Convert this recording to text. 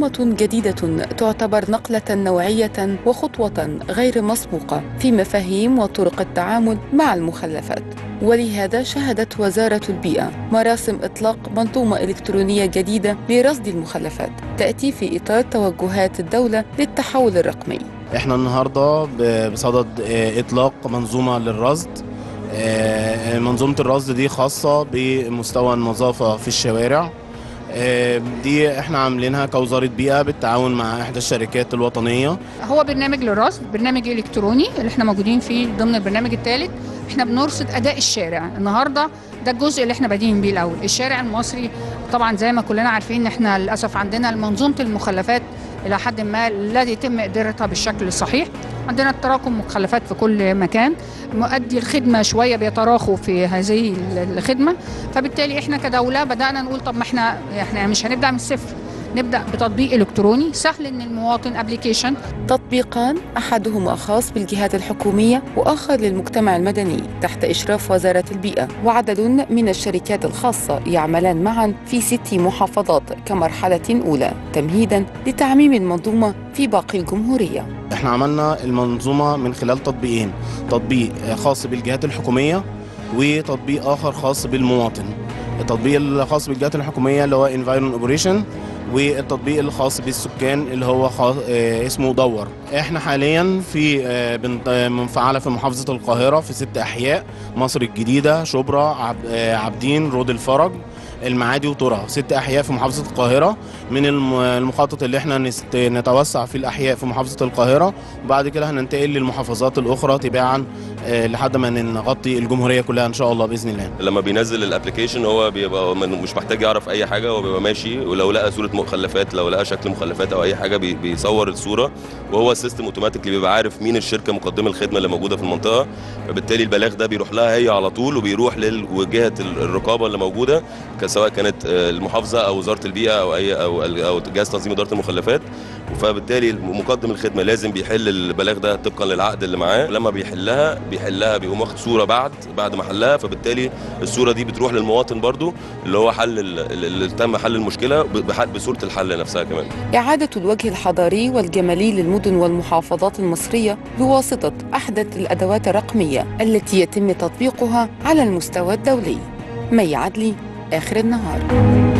منظومة جديدة تعتبر نقلة نوعية وخطوة غير مسبوقة في مفاهيم وطرق التعامل مع المخلفات ولهذا شهدت وزارة البيئة مراسم إطلاق منظومة إلكترونية جديدة لرصد المخلفات تأتي في إطار توجهات الدولة للتحول الرقمي احنا النهارده ب- بصدد آه، اطلاق منظومه للرصد آه، منظومه الرصد دي خاصه بمستوى النظافه في الشوارع آه، دي احنا عاملينها كوزاره بيئه بالتعاون مع احدى الشركات الوطنيه هو برنامج للرصد برنامج الكتروني اللي احنا موجودين فيه ضمن البرنامج الثالث احنا بنرصد اداء الشارع النهارده ده الجزء اللي احنا بادئين بيه الاول الشارع المصري طبعا زي ما كلنا عارفين ان احنا للاسف عندنا منظومه المخلفات الى حد ما لا يتم ادارتها بالشكل الصحيح عندنا تراكم مخلفات في كل مكان مؤدي الخدمه شويه بيتراخوا في هذه الخدمه فبالتالي احنا كدوله بدانا نقول طب ما احنا احنا مش هنبدا من الصفر نبدا بتطبيق الكتروني سهل ان المواطن ابلكيشن تطبيقان أحدهما خاص بالجهات الحكومية وآخر للمجتمع المدني تحت إشراف وزارة البيئة وعدد من الشركات الخاصة يعملان معا في ست محافظات كمرحلة أولى تمهيدا لتعميم المنظومة في باقي الجمهورية احنا عملنا المنظومه من خلال تطبيقين تطبيق آه، خاص بالجهات الحكوميه وتطبيق اخر خاص بالمواطن التطبيق الخاص بالجهات الحكوميه اللي هو انفايرون اوبريشن والتطبيق الخاص بالسكان اللي هو خاص اه اسمه دور احنا حاليا في اه بن- آه، منفعله في محافظه القاهره في ست احياء مصر الجديده شبرا عب اه عابدين رود الفرج المعادي وطرة ست احياء في محافظه القاهره من الم- المخطط اللي احنا نست- نتوسع في الاحياء في محافظه القاهره وبعد كده هننتقل للمحافظات الاخرى تباعا آه، لحد ما نغطي الجمهوريه كلها ان شاء الله باذن الله لما بينزل الابلكيشن هو بيبقى من- مش محتاج يعرف اي حاجه هو بيبقى ماشي ولو لقى صوره مخلفات لو لقى شكل مخلفات او اي حاجه بي- بيصور الصوره وهو السيستم اوتوماتيكلي بيبقى عارف مين الشركه مقدمه الخدمه اللي موجوده في المنطقه فبالتالي البلاغ ده بيروح لها هي على طول وبيروح لجهه الرقابه اللي موجوده ك- سواء كانت آه، المحافظه او وزاره البيئه او اي او او جهاز تنظيم اداره المخلفات فبالتالي مقدم الخدمه لازم بيحل البلاغ ده طبقا للعقد اللي معاه لما بيحلها بيحلها بيقوم واخد صوره بعد بعد ما حلها فبالتالي الصوره دي بتروح للمواطن برضو اللي هو حل ال- اللي تم حل المشكله بح- بصوره الحل نفسها كمان إعادة الوجه الحضاري والجمالي للمدن والمحافظات المصرية بواسطة أحدث الأدوات الرقمية التي يتم تطبيقها على المستوى الدولي مي عدلي آخر النهار